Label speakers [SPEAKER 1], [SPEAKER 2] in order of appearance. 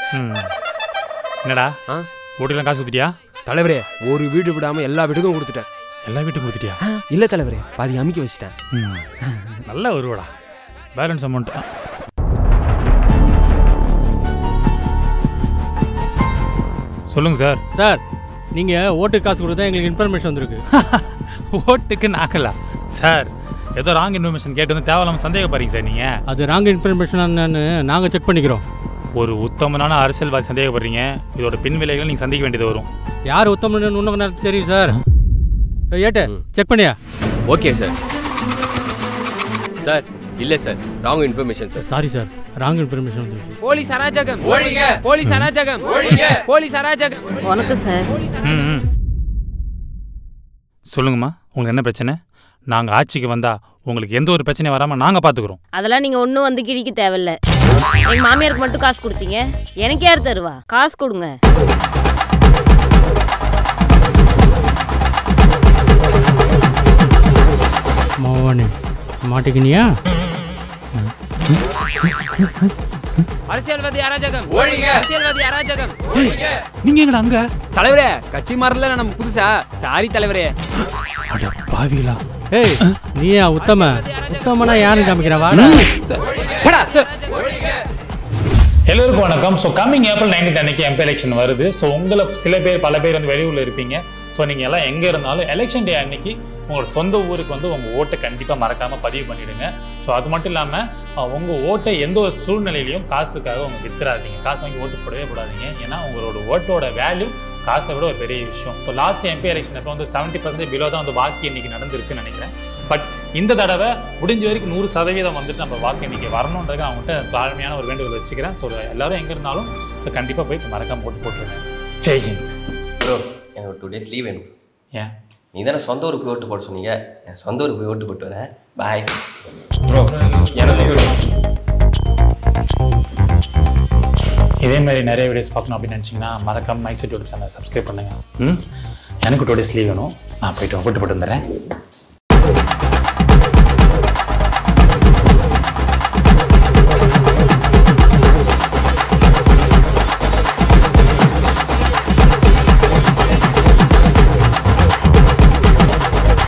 [SPEAKER 1] ம் என்னடா
[SPEAKER 2] ஆ
[SPEAKER 1] ஓட்டுலாம் காசு கொடுத்துட்டியா
[SPEAKER 2] தலைவரே ஒரு வீடு விடாம எல்லா வீட்டுக்கும் கொடுத்துட்டேன்
[SPEAKER 1] எல்லா வீட்டுக்கும் கொடுத்துட்டியா
[SPEAKER 2] இல்ல தலைவரே பாதி அமைக்க வச்சிட்டேன்
[SPEAKER 1] ம் நல்ல வருவாடா பேலன்ஸ் அமௌண்ட் சொல்லுங்க சார்
[SPEAKER 3] சார் நீங்கள் ஓட்டுக்கு காசு கொடுத்தா எங்களுக்கு இன்ஃபர்மேஷன் வந்திருக்கு
[SPEAKER 1] ஓட்டுக்கு நாக்கலா சார் ஏதோ ராங் இன்ஃபர்மேஷன் கேட்டு வந்து தேவையில்லாம சந்தேகப்படுறீங்க சார் நீங்கள்
[SPEAKER 3] அது ராங் இன்ஃபர்மேஷன் நாங்கள் செக் பண்ணிக்கிறோம்
[SPEAKER 1] ஒரு உத்தமனான அரசியல்வாதி சந்தேகப்படுறீங்க இதோட பின் விலைகளை நீங்கள் சந்திக்க வேண்டியது வரும்
[SPEAKER 3] யார் உத்தமன்னு இன்னும் நேரத்துக்கு தெரியும் சார் ஏட்டு செக் பண்ணியா
[SPEAKER 2] ஓகே சார் சார் இல்ல sir wrong information sir
[SPEAKER 3] sorry sir wrong information வந்துருச்சு
[SPEAKER 2] போலீஸ் அராஜகம் ஒழிங்க போலீஸ் அராஜகம் ஒழிங்க போலீஸ் அராஜகம்
[SPEAKER 4] வணக்கம் சார்
[SPEAKER 1] ம் ம். சொல்லுங்கம்மா உங்களுக்கு என்ன பிரச்சனை நாங்கள் ஆட்சிக்கு வந்தா உங்களுக்கு எந்த ஒரு பிரச்சனையும் வராமல் நாங்கள் பார்த்துக்குறோம்
[SPEAKER 4] அதெல்லாம் நீங்க ஒன்றும் வந்து கிழிக்க தேவையில்ல எங்க மாமியாருக்கு மட்டும் காசு கொடுத்தீங்க எனக்கு யார் தருவா காசு கொடுங்க
[SPEAKER 3] மோனே மாட்டிக்கினியா
[SPEAKER 2] அரசியல்வாதி அராஜகம் ஒழிங்க அரசியல்வாதி அராஜகம்
[SPEAKER 1] நீங்கள் எங்கடா அங்கே
[SPEAKER 2] தலைவரே கட்சி மாறல நம்ம புதுசா சாரி தலைவரே
[SPEAKER 1] அட பாவிகளா
[SPEAKER 3] ஏய் நீயா உத்தம உத்தமனா யாருன்னு காமிக்கிறா வாடா
[SPEAKER 1] எல்லோருக்கும் வணக்கம் ஸோ கம்மிங் ஏப்ரல் நைன்டீன் அன்னைக்கு எம்பி எலெக்ஷன் வருது ஸோ உங்களை சில பேர் பல பேர் வந்து வெளியூரில் இருப்பீங்க ஸோ நீங்கள் எல்லாம் எங்கே இருந்தாலும் எலெக்ஷன் டே அன்னைக்கு உங்களோட சொந்த ஊருக்கு வந்து உங்கள் ஓட்டை கண்டிப்பாக மறக்காமல் பதிவு பண்ணிடுங்க ஸோ அது மட்டும் இல்லாமல் உங்கள் ஓட்டை எந்த ஒரு சூழ்நிலையிலையும் காசுக்காக உங்க வித்துறாதீங்க காசு வாங்கி ஓட்டு போடவே கூடாதீங்க ஏன்னா உங்களோட ஓட்டோட வேல்யூ காசை விட ஒரு பெரிய விஷயம் ஸோ லாஸ்ட் எம்பி எலெக்ஷன் அப்போ வந்து செவன்ட்டி பர்சன்டேஜ் பிலோ தான் வந்து வாக்கு எண்ணிக்கை நடந்திருக்குன்னு நினைக்கிறேன் பட் இந்த தடவை முடிஞ்ச வரைக்கும் நூறு சதவீதம் வந்துட்டு நம்ம வாக்கு எண்ணிக்கை வரணுன்றது அவங்ககிட்ட தாழ்மையான ஒரு வேண்டுகோள் வச்சுக்கிறேன் ஸோ எல்லாரும் எங்கே இருந்தாலும் ஸோ கண்டிப்பாக போய் மறக்காம ஓட்டு போட்டுருங்க ஜெய்ஹிந்த்
[SPEAKER 5] ப்ரோ எனக்கு ஒரு டூ டேஸ் லீவ் வேணும்
[SPEAKER 1] ஏன்
[SPEAKER 5] நீ தானே சொந்த ஊருக்கு போய் ஓட்டு போட சொன்னீங்க என் சொந்த ஊருக்கு போய் ஓட்டு போட்டு வரேன் பாய்
[SPEAKER 1] ப்ரோ எனக்கு இதே மாதிரி நிறைய வீடியோஸ் பார்க்கணும் அப்படின்னு நினச்சிங்கன்னா மறக்காம மைசெட் யூடியூப் சேனல் சப்ஸ்கிரைப் பண்ணுங்க ம் எனக்கு டூ டேஸ் லீவ் வேணும் நான் போயிட்டு ஓட்டு போட்டு வந்துடுறேன்